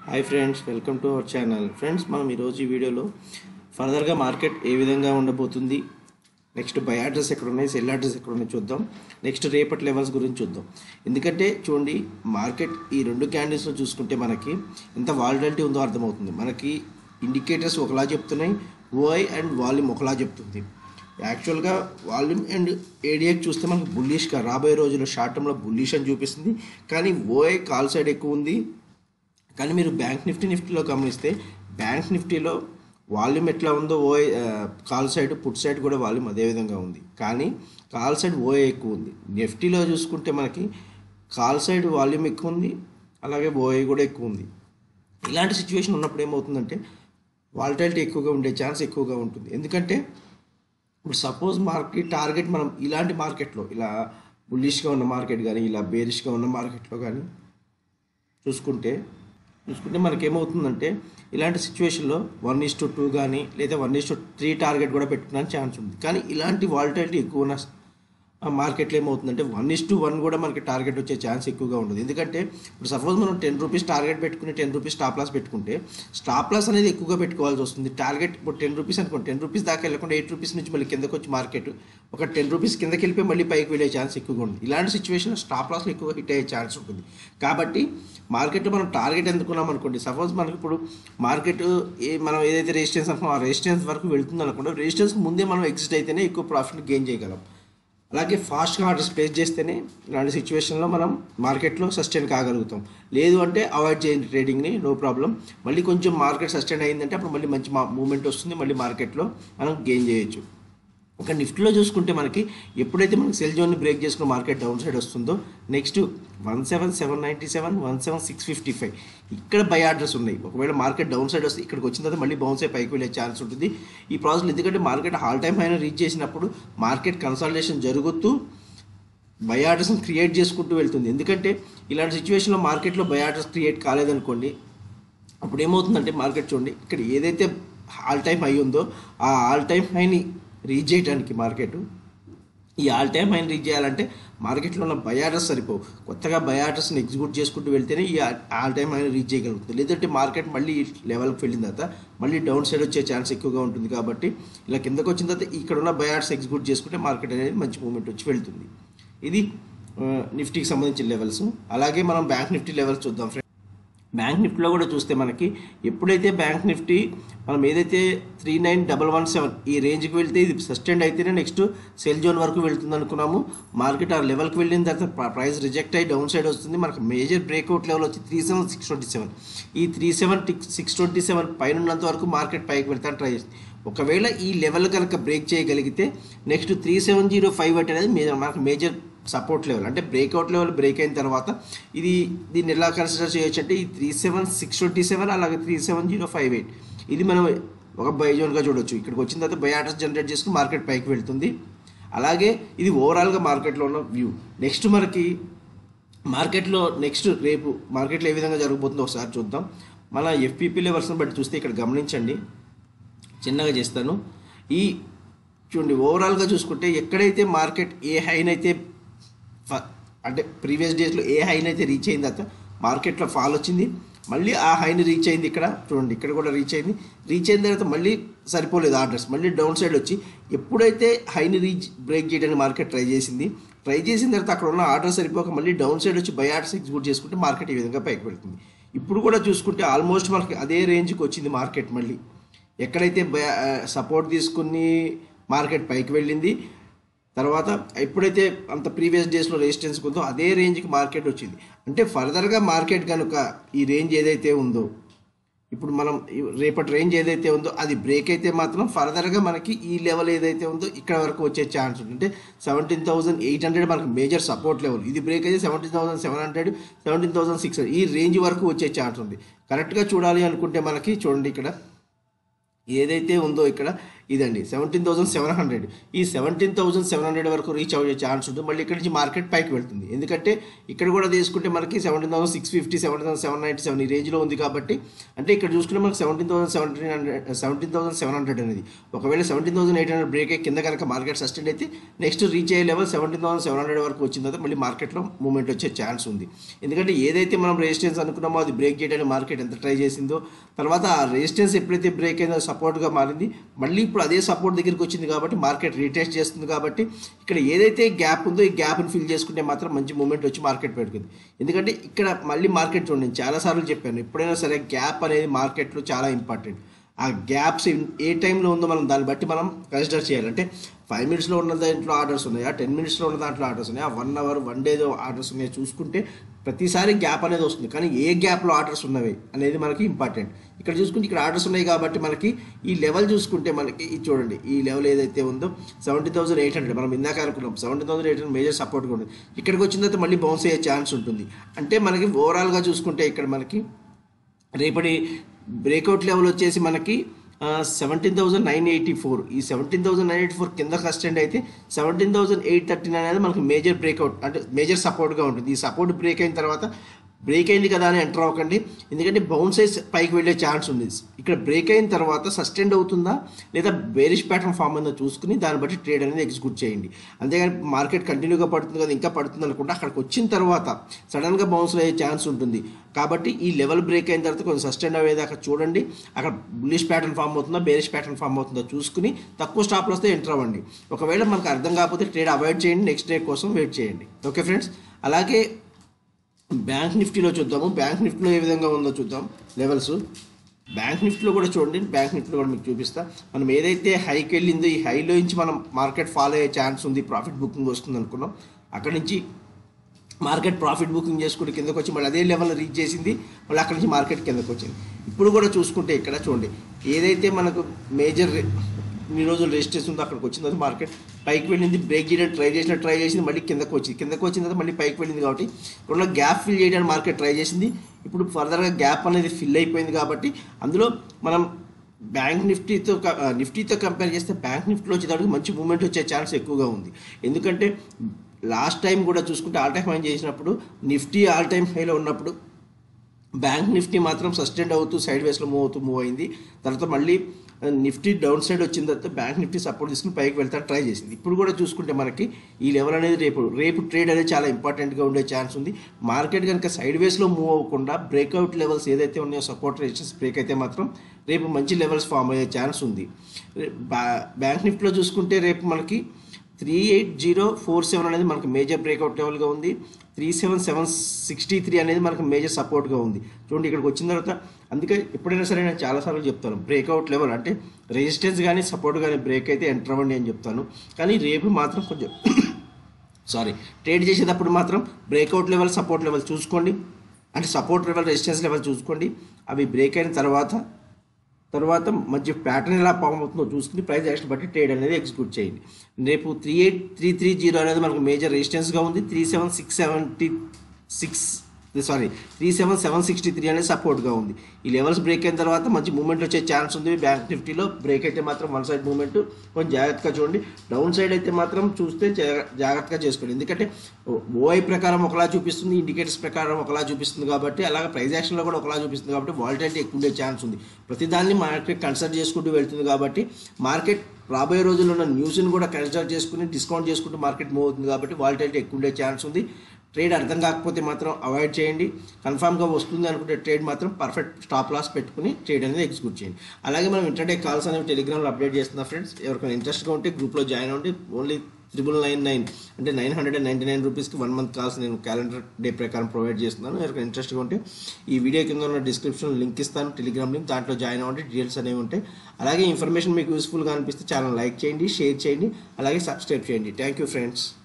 hi friends welcome to our channel friends మనం ఈరోజు ఈ వీడియోలో ఫర్దర్గా మార్కెట్ ఏ విధంగా ఉండబోతుంది నెక్స్ట్ బై అడ్రస్ ఎక్కడ ఉన్నాయి సెల్ అడ్రస్ ఎక్కడ ఉన్నాయి చూద్దాం నెక్స్ట్ రేపటి లెవెల్స్ గురించి చూద్దాం ఎందుకంటే చూడండి మార్కెట్ ఈ రెండు క్యాండిల్స్లో చూసుకుంటే మనకి ఎంత వాలిడాలిటీ ఉందో అర్థమవుతుంది మనకి ఇండికేటర్స్ ఒకలా చెప్తున్నాయి ఓఐ అండ్ వాల్యూమ్ ఒకలా చెప్తుంది యాక్చువల్గా వాల్యూమ్ అండ్ ఏడిఎక్ చూస్తే మనకు బుల్లిష్గా రాబోయే రోజుల్లో షార్ట్ టర్మ్లో బుల్లిష్ అని చూపిస్తుంది కానీ ఓఐ కాల్ సైడ్ ఎక్కువ ఉంది కానీ మీరు బ్యాంక్ నిఫ్టీ నిఫ్టీలో గమనిస్తే బ్యాంక్ నిఫ్టీలో వాల్యూమ్ ఎట్లా ఉందో ఓ కాల్ సైడ్ పుట్ సైడ్ కూడా వాల్యూమ్ అదే విధంగా ఉంది కానీ కాల్ సైడ్ ఓఏ ఎక్కువ ఉంది నిఫ్టీలో చూసుకుంటే మనకి కాల్ సైడ్ వాల్యూమ్ ఎక్కువ ఉంది అలాగే ఓఏ కూడా ఎక్కువ ఉంది ఇలాంటి సిచ్యువేషన్ ఉన్నప్పుడు ఏమవుతుందంటే వాలిటాలిటీ ఎక్కువగా ఉండే ఛాన్స్ ఎక్కువగా ఉంటుంది ఎందుకంటే ఇప్పుడు సపోజ్ మార్కెట్ టార్గెట్ మనం ఇలాంటి మార్కెట్లో ఇలా బుల్లిష్గా ఉన్న మార్కెట్ కానీ ఇలా బేరిష్గా ఉన్న మార్కెట్లో కానీ చూసుకుంటే చూసుకుంటే మనకి ఏమవుతుందంటే ఇలాంటి సిచ్యువేషన్లో వన్ ఇస్ టు టూ కానీ లేదా one is to three target కూడా పెట్టుకోవడానికి ఛాన్స్ ఉంది కానీ ఇలాంటి వాలిటాలిటీ ఎక్కువ ఉన్న మార్కెట్లో ఏమవుతుందంటే వన్ ఇస్ టు వన్ కూడా మనకి టార్గెట్ వచ్చే ఛాన్స్ ఎక్కువగా ఉండదు ఎందుకంటే ఇప్పుడు సపోజ్ మనం టెన్ రూపీస్ టార్గెట్ పెట్టుకుని టెన్ రూపీస్ స్టాప్ లాస్ పెట్టుకుంటే స్టాప్ లాస్ అనేది ఎక్కువగా పెట్టుకోవాల్సి వస్తుంది టార్గెట్ ఇప్పుడు టెన్ రూపీస్ అనుకోండి టెన్ రూపీస్ దాకా వెళ్ళకుండా ఎయిట్ రూపీస్ నుంచి మళ్ళీ కిందకు వచ్చి మార్కెట్ ఒక టెన్ రూపీస్ కిందకి వెళ్ళిపోయి మళ్ళీ పైకి వెళ్ళే ఛాన్స్ ఎక్కువగా ఉంది ఇలాంటి సిచ్యువేషన్లో స్టాప్ లాస్లో ఎక్కువ హిట్ అయ్యే ఛాన్స్ ఉంటుంది కాబట్టి మార్కెట్లో మనం టార్గెట్ ఎందుకున్నాం అనుకోండి సపోజ్ మనకి ఇప్పుడు మార్కెట్ ఏ మనం ఏదైతే రెసిస్టెన్స్ అనుకున్నాం ఆ రెసిస్టెన్స్ వరకు వెళ్తుంది అనుకోండి రెసిస్టెన్స్ ముందే మనం ఎగ్జిట్ అయితేనే ఎక్కువ ప్రాఫిట్ గెయిన్ చేయగలం అలాగే ఫాస్ట్గా ఆర్డర్స్ ప్లేస్ చేస్తేనే ఇలాంటి సిచ్యువేషన్లో మనం మార్కెట్లో సస్టైన్ కాగలుగుతాం లేదు అంటే అవాయిడ్ చేయండి ట్రేడింగ్ని నో ప్రాబ్లం మళ్ళీ కొంచెం మార్కెట్ సస్టైన్ అయిందంటే అప్పుడు మళ్ళీ మంచి మూమెంట్ వస్తుంది మళ్ళీ మార్కెట్లో మనం గెయిన్ చేయొచ్చు ఒక నిఫ్టీలో చూసుకుంటే మనకి ఎప్పుడైతే మనకి సెల్ జోన్ని బ్రేక్ చేసుకున్న మార్కెట్ డౌన్ సైడ్ వస్తుందో next one seven seven ninety seven one seven six fifty five ఇక్కడ బై ఆర్డర్స్ ఉన్నాయి ఒకవేళ మార్కెట్ డౌన్ సైడ్ వస్తే ఇక్కడికి వచ్చిన తర్వాత మళ్ళీ బౌన్స్ అయి పైకి వెళ్ళే ఛాన్స్ ఉంటుంది ఈ ప్రాసెస్ ఎందుకంటే మార్కెట్ హాల్ టైం అయినా రీచ్ చేసినప్పుడు మార్కెట్ కన్సల్టేషన్ జరుగుతూ బై ఆర్డర్స్ని క్రియేట్ చేసుకుంటూ వెళ్తుంది ఎందుకంటే ఇలాంటి సిచ్యువేషన్లో మార్కెట్లో బై ఆర్డర్స్ క్రియేట్ కాలేదనుకోండి అప్పుడు ఏమవుతుందంటే మార్కెట్ చూడండి ఇక్కడ ఏదైతే ఆల్ టైం హై ఉందో ఆ ఆల్ టైం హైని రీచ్ చేయడానికి మార్కెట్ ఈ ఆల్ టైమ్ హైని రీచ్ చేయాలంటే మార్కెట్లో ఉన్న బయాటర్స్ సరిపోవు కొత్తగా బయాటర్స్ని ఎగ్జిక్యూట్ చేసుకుంటూ వెళ్తేనే ఈ ఆల్ టైమ్ హైని రీచ్ చేయగలుగుతుంది లేదంటే మార్కెట్ మళ్ళీ ఈ లెవెల్కి వెళ్ళిన తర్వాత మళ్ళీ డౌన్ సైడ్ వచ్చే ఛాన్స్ ఎక్కువగా ఉంటుంది కాబట్టి ఇలా కిందకు వచ్చిన తర్వాత ఇక్కడ ఉన్న బయాటర్స్ ఎగ్జిక్యూట్ చేసుకుంటే మార్కెట్ అనేది మంచి మూమెంట్ వచ్చి వెళ్తుంది ఇది ఆ, నిఫ్టీకి సంబంధించిన లెవెల్స్ అలాగే మనం బ్యాంక్ నిఫ్టీ లెవెల్స్ చూద్దాం ఫ్రెండ్స్ బ్యాంక్ నిఫ్టీలో కూడా చూస్తే మనకి ఎప్పుడైతే బ్యాంక్ నిఫ్టీ మనం ఏదైతే three nine double one seven ఈ రేంజ్కి వెళ్తే ఇది సస్టెండ్ అయితేనే నెక్స్ట్ సెల్ జోన్ వరకు వెళ్తుంది అనుకున్నాము మార్కెట్ ఆ లెవెల్కి వెళ్ళిన తర్వాత ప్ర- ప్రైస్ రిజెక్ట్ అయ్యి డౌన్ సైడ్ వస్తుంది మనకు మేజర్ బ్రేక్అవుట్ లెవెల్ వచ్చి three seven six twenty seven ఈ three seven six twenty seven పైన ఉన్నంత వరకు మార్కెట్ పైకి వెళ్తాను ట్రై చేస్తుంది ఒకవేళ ఈ లెవెల్ కనుక బ్రేక్ చేయగలిగితే next three seven zero five అనేది మే- మనకు మేజర్ సపోర్ట్ లెవెల్ అంటే బ్రేక్అవుట్ లెవెల్ బ్రేక్ అయిన తర్వాత ఇది దీన్ని ఎలా కన్సిడర్ చేయొచ్చు అంటే ఈ three seven six twenty seven అలాగే three seven zero five eight ఇది మనం ఒక బై జోన్గా చూడొచ్చు ఇక్కడికి వచ్చిన తర్వాత బై ఆర్డర్స్ జనరేట్ చేసుకుని మార్కెట్ పైకి వెళ్తుంది అలాగే ఇది ఓవరాల్గా మార్కెట్లో ఉన్న వ్యూ నెక్స్ట్ మనకి మార్కెట్లో నెక్స్ట్ రేపు మార్కెట్లో ఏ విధంగా జరగబోతుందో ఒకసారి చూద్దాం మన ఎఫ్పిపి లెవెల్స్ని బట్టి చూస్తే ఇక్కడ గమనించండి చిన్నగా చేస్తాను ఈ చూడండి ఓవరాల్గా చూసుకుంటే ఎక్కడైతే మార్కెట్ ఏ హైన్ అయితే ఫ- అంటే ప్రీవియస్ డేస్లో ఏ హైన్ అయితే రీచ్ అయింది తర్వాత మార్కెట్లో ఫాల్ వచ్చింది మళ్ళీ ఆ హైని రీచ్ అయింది ఇక్కడ చూడండి ఇక్కడ కూడా రీచ్ అయింది రీచ్ అయిన తర్వాత మళ్ళీ సరిపోలేదు ఆర్డర్స్ మళ్ళీ డౌన్ సైడ్ వచ్చి ఎప్పుడైతే హైని రీచ్ బ్రేక్ చేయడానికి మార్కెట్ ట్రై చేసింది ట్రై చేసిన తర్వాత అక్కడ ఉన్న ఆర్డర్ సరిపోక మళ్ళీ డౌన్ సైడ్ వచ్చి బై ఆర్డర్స్ ఎగ్జిక్యూట్ చేసుకుంటే మార్కెట్ ఈ విధంగా పైకి వెళ్తుంది ఇప్పుడు కూడా చూసుకుంటే ఆల్మోస్ట్ మనకి అదే రేంజ్కి వచ్చింది మార్కెట్ మళ్ళీ ఎక్కడైతే సపోర్ట్ తీసుకుని మార్కెట్ పైకి వెళ్ళింది తర్వాత ఎప్పుడైతే అంత ప్రీవియస్ డేస్లో రెసిస్టెన్స్ ఉందో అదే రేంజ్కి మార్కెట్ వచ్చింది అంటే ఫర్దర్గా మార్కెట్ కనుక ఈ రేంజ్ ఏదైతే ఉందో ఇప్పుడు మనం ఈ రేపటి రేంజ్ ఏదైతే ఉందో అది బ్రేక్ అయితే మాత్రం ఫర్దర్గా మనకి ఈ లెవెల్ ఏదైతే ఉందో ఇక్కడ వరకు వచ్చే ఛాన్స్ ఉంది అంటే సెవెంటీన్ థౌసండ్ ఎయిట్ హండ్రెడ్ మనకి మేజర్ సపోర్ట్ లెవెల్ ఇది బ్రేక్ అయితే seventeen thousand seven hundred seventeen thousand six hundred ఈ రేంజ్ వరకు వచ్చే ఛాన్స్ ఉంది కరెక్ట్గా చూడాలి అనుకుంటే మనకి చూడండి ఇక్కడ ఏదైతే ఉందో ఇక్కడ ఇదండి సెవెంటీన్ థౌసండ్ సెవెన్ హండ్రెడ్ ఈ సెవెంటీన్ థౌసండ్ సెవెన్ హండ్రెడ్ వరకు రీచ్ అయ్యే ఛాన్స్ ఉంటుంది మళ్ళీ ఇక్కడ నుంచి మార్కెట్ పైకి వెళ్తుంది ఎందుకంటే ఇక్కడ కూడా తీసుకుంటే మనకి seventeen thousand six fifty seventeen thousand seven ninety seven ఈ రేంజ్లో ఉంది కాబట్టి అంటే ఇక్కడ చూసుకుంటే మనకి seventeen thousand seventeen hundred seventeen thousand seven hundred అనేది ఒకవేళ seventeen thousand eight hundred break అయ్యి కింద కనుక మార్కెట్ సస్టైన్ అయితే నెక్స్ట్ రీచ్ అయ్యే level seventeen thousand seven hundred వరకు వచ్చిన తర్వాత మళ్ళీ మార్కెట్లో మూవ్మెంట్ వచ్చే ఛాన్స్ ఉంది ఎందుకంటే ఏదైతే మనం రెసిస్టెన్స్ అనుకున్నామో అది బ్రేక్ చేయడానికి మార్కెట్ ఎంత ట్రై చేసిందో తర్వాత ఆ రెసిస్టెన్స్ ఎప్పుడైతే బ్రేక్ అయిందో సపోర్ట్గా మారింది మళ్ళీ ఇప్పుడు అదే సపోర్ట్ దగ్గరికి వచ్చింది కాబట్టి మార్కెట్ రీటెస్ట్ చేస్తుంది కాబట్టి ఇక్కడ ఏదైతే గ్యాప్ ఉందో ఈ గ్యాప్ని ఫిల్ చేసుకుంటే మాత్రం మంచి మూమెంట్ వచ్చి మార్కెట్ పెడుతుంది ఎందుకంటే ఇక్కడ మళ్ళీ మార్కెట్ చూడండి నేను చాలాసార్లు చెప్పాను ఎప్పుడైనా సరే గ్యాప్ అనేది మార్కెట్లో చాలా ఇంపార్టెంట్ ఆ గ్యాప్స్ ఏ టైంలో ఉందో మనం దాన్ని బట్టి మనం కన్సిడర్ చేయాలి అంటే ఫైవ్ మినిట్స్లో ఉన్న దాంట్లో ఆర్డర్స్ ఉన్నాయా టెన్ మినిట్స్లో ఉన్న దాంట్లో ఆర్డర్స్ ఉన్నాయా వన్ అవర్ వన్ డేలో ఆర్డర్స్ ఉన్నాయా చూసుకుంటే ప్రతిసారి గ్యాప్ అనేది వస్తుంది కానీ ఏ గ్యాప్లో ఆర్డర్స్ ఉన్నవి అనేది మనకి ఇంపార్టెంట్ ఇక్కడ చూసుకుంటే ఇక్కడ ఆర్డర్స్ ఉన్నాయి కాబట్టి మనకి ఈ లెవెల్ చూసుకుంటే మనకి ఇది చూడండి ఈ లెవెల్ ఏదైతే ఉందో సెవెంటీ థౌసండ్ ఎయిట్ హండ్రెడ్ మనం ఇందాక అనుకున్నాం seventy thousand eight hundred major సపోర్ట్గా ఉంది ఇక్కడికి వచ్చిన తర్వాత మళ్ళీ బౌన్స్ అయ్యే ఛాన్స్ ఉంటుంది అంటే మనకి ఓవరాల్గా చూసుకుంటే ఇక్కడ మనకి రేపటి బ్రేక్అవుట్ లెవెల్ వచ్చేసి మనకి seventeen thousand nine eighty four ఈ seventeen thousand nine eighty four కింద కస్టెండ్ అయితే seventeen thousand eight thirty nine అనేది మనకి మేజర్ బ్రేక్అవుట్ అంటే మేజర్ సపోర్ట్గా ఉంటుంది ఈ సపోర్ట్ బ్రేక్ అయిన తర్వాత బ్రేక్ అయింది కదా అని ఎంటర్ అవ్వకండి ఎందుకంటే బౌన్స్ సైజ్ పైకి వెళ్ళే ఛాన్స్ ఉంది ఇక్కడ బ్రేక్ అయిన తర్వాత సస్టెండ్ అవుతుందా లేదా బేరిష్ ప్యాటర్న్ ఫామ్ ఉందో చూసుకుని దాన్ని బట్టి ట్రేడ్ అనేది ఎగ్జిక్యూట్ చేయండి అంతేగాని మార్కెట్ కంటిన్యూగా పడుతుంది కదా ఇంకా పడుతుంది అనుకుంటే అక్కడికి వచ్చిన తర్వాత సడన్గా బౌన్స్ అయ్యే ఛాన్స్ ఉంటుంది కాబట్టి ఈ లెవెల్ బ్రేక్ అయిన తర్వాత కొంచెం సస్టెండ్ అయ్యేదాకా చూడండి అక్కడ బుల్లిష్ ప్యాటర్న్ ఫామ్ అవుతుందా బేరిష్ ప్యాటర్న్ ఫామ్ అవుతుందో చూసుకుని తక్కువ స్టాప్లు వస్తే ఎంటర్ అవ్వండి ఒకవేళ మనకు అర్థం కాకపోతే ట్రేడ్ అవాయిడ్ చేయండి నెక్స్ట్ డే కోసం వెయిట్ చేయండి ఓకే ఫ్రెండ్స్ అలాగే బ్యాంక్ నిఫ్టీలో చూద్దాము బ్యాంక్ నిఫ్టీలో ఏ విధంగా ఉందో చూద్దాం లెవెల్స్ బ్యాంక్ నిఫ్టీలో కూడా చూడండి బ్యాంక్ నిఫ్టీలో కూడా మీకు చూపిస్తా మనం ఏదైతే హైకి వెళ్ళిందో ఈ హైలో నుంచి మనం మార్కెట్ ఫాలో అయ్యే ఛాన్స్ ఉంది ప్రాఫిట్ బుకింగ్ వస్తుంది అనుకున్నాం అక్కడి నుంచి మార్కెట్ ప్రాఫిట్ బుకింగ్ చేసుకుంటే కిందకు వచ్చి మళ్ళీ అదే లెవెల్ రీచ్ చేసింది మళ్ళీ అక్కడి నుంచి మార్కెట్ కిందకు వచ్చింది ఇప్పుడు కూడా చూసుకుంటే ఇక్కడ చూడండి ఏదైతే మనకు మేజర్ ఈ రోజు రెజిస్ట్రేషన్ ఉందో అక్కడికి వచ్చిన తర్వాత మార్కెట్ పైకి వెళ్ళింది బ్రేక్ చేయడానికి ట్రై చేసిన ట్రై చేసింది మళ్ళీ కిందకు వచ్చింది కిందకు వచ్చిన తర్వాత మళ్ళీ పైకి వెళ్ళింది కాబట్టి రెండు గ్యాప్ ఫిల్ చేయడానికి మార్కెట్ ట్రై చేసింది ఇప్పుడు ఫర్దర్గా గ్యాప్ అనేది ఫిల్ అయిపోయింది కాబట్టి అందులో మనం బ్యాంక్ నిఫ్టీతో క- ఆ, నిఫ్టీతో కంపేర్ చేస్తే బ్యాంక్ నిఫ్టీలో వచ్చేటప్పటికి మంచి మూమెంట్ వచ్చే ఛాన్స్ ఎక్కువగా ఉంది ఎందుకంటే లాస్ట్ టైం కూడా చూసుకుంటే ఆల్ టైమ్ హై చేసినప్పుడు నిఫ్టీ ఆల్ టైమ్ హైలో ఉన్నప్పుడు బ్యాంక్ నిఫ్టీ మాత్రం సస్టెండ్ అవుతూ సైడ్ వేస్లో మూవ్ అవుతూ మూవ్ అయింది తర్వాత మళ్ళీ ఆ, నిఫ్టీ డౌన్ సైడ్ వచ్చిన తర్వాత బ్యాంక్ నిఫ్టీ సపోర్ట్ తీసుకుని పైకి వెళ్తాను ట్రై చేసింది ఇప్పుడు కూడా చూసుకుంటే మనకి ఈ లెవెల్ అనేది రేపు రేపు ట్రేడ్ అనేది చాలా ఇంపార్టెంట్గా ఉండే ఛాన్స్ ఉంది మార్కెట్ కనుక సైడ్ వేస్లో మూవ్ అవ్వకుండా బ్రేక్అవుట్ లెవెల్స్ ఏదైతే ఉన్నాయో సపోర్ట్ రెసిస్టెన్స్ బ్రేక్ అయితే మాత్రం రేపు మంచి లెవెల్స్ ఫామ్ అయ్యే ఛాన్స్ ఉంది రే- బ్యా- బ్యాంక్ నిఫ్టీలో చూసుకుంటే రేపు మనకి three eight zero four seven అనేది మనకు మేజర్ బ్రేక్అవుట్ లెవెల్గా ఉంది three seven seven sixty three అనేది మనకు మేజర్ సపోర్ట్గా ఉంది చూడండి ఇక్కడికి వచ్చిన తర్వాత అందుకే ఎప్పుడైనా సరే నేను చాలాసార్లు చెప్తాను బ్రేక్అవుట్ లెవెల్ అంటే రెసిస్టెన్స్ కానీ సపోర్ట్ కానీ బ్రేక్ అయితే ఎంటర్ అవ్వండి అని చెప్తాను కానీ రేపు మాత్రం కొంచెం సారీ ట్రేడ్ చేసేటప్పుడు మాత్రం బ్రేక్అవుట్ లెవెల్ సపోర్ట్ లెవెల్ చూసుకోండి అంటే సపోర్ట్ లెవెల్ రెసిస్టెన్స్ లెవెల్ చూసుకోండి అవి బ్రేక్ అయిన తర్వాత తర్వాత మంచి ప్యాటర్న్ ఎలా ఫామ్ అవుతుందో చూసుకుని ప్రైస్ యాక్షన్ బట్టి ట్రేడ్ అనేది ఎగ్జిక్యూట్ చేయండి రేపు three eight three three zero అనేది మనకు మేజర్ రెసిస్టెన్స్గా ఉంది three seven six seventy six sorry three seven seven sixty three అనేది సపోర్ట్గా ఉంది ఈ లెవెల్స్ బ్రేక్ అయిన తర్వాత మంచి మూమెంట్ వచ్చే ఛాన్స్ ఉంది బ్యాంక్ నిఫ్టీలో బ్రేక్ అయితే మాత్రం వన్ సైడ్ మూమెంట్ కొంచెం జాగ్రత్తగా చూడండి డౌన్ సైడ్ అయితే మాత్రం చూస్తే జా- జాగ్రత్తగా చేసుకోండి ఎందుకంటే ఓఐ ప్రకారం ఒకలా చూపిస్తుంది ఇండికేటర్స్ ప్రకారం ఒకలా చూపిస్తుంది కాబట్టి అలాగే ప్రైస్ యాక్షన్లో కూడా ఒకలా చూపిస్తుంది కాబట్టి వాలిటాలిటీ ఎక్కువ ఉండే ఛాన్స్ ఉంది ప్రతిదాన్ని మార్కెట్ కన్సిడర్ చేసుకుంటూ వెళ్తుంది కాబట్టి మార్కెట్ రాబోయే రోజుల్లో ఉన్న న్యూస్ని కూడా కన్సిడర్ చేసుకుని డిస్కౌంట్ చేసుకుంటూ మార్కెట్ మూవ్ అవుతుంది కాబట్టి వాలిటాలిటీ ఎక్కువ ఉండే ఛాన్స్ ఉంది ట్రేడ్ అర్థం కాకపోతే మాత్రం అవాయిడ్ చేయండి కన్ఫామ్గా వస్తుంది అనుకుంటే ట్రేడ్ మాత్రం పర్ఫెక్ట్ స్టాప్ లాస్ పెట్టుకుని ట్రేడ్ అనేది ఎగ్జిక్యూట్ చేయండి అలాగే మనం ఇంటర్డే కాల్స్ అనేవి టెలిగ్రామ్లో అప్డేట్ చేస్తున్నాం ఫ్రెండ్స్ ఎవరికైనా ఇంట్రెస్ట్గా ఉంటే గ్రూప్లో జాయిన్ అవ్వండి ఓన్లీ త్రిబుల్ నైన్ నైన్ అంటే nine hundred and ninety nine రూపీస్కి వన్ మంత్ కాల్స్ నేను క్యాలెండర్ డే ప్రకారం ప్రొవైడ్ చేస్తున్నాను ఎవరికైనా ఇంట్రెస్ట్గా ఉంటే ఈ వీడియో కింద ఉన్న డిస్క్రిప్షన్ లింక్ ఇస్తాను టెలిగ్రామ్ లింక్ దాంట్లో జాయిన్ అవ్వండి డీటెయిల్స్ అనేవి ఉంటాయి అలాగే ఇన్ఫర్మేషన్ మీకు యూస్ఫుల్గా అనిపిస్తే ఛానల్ లైక్ చేయండి షేర్ చేయండి అలాగే సబ్స్క్రైబ్ చేయండి థ్యాంక్ యూ ఫ్రెండ్స్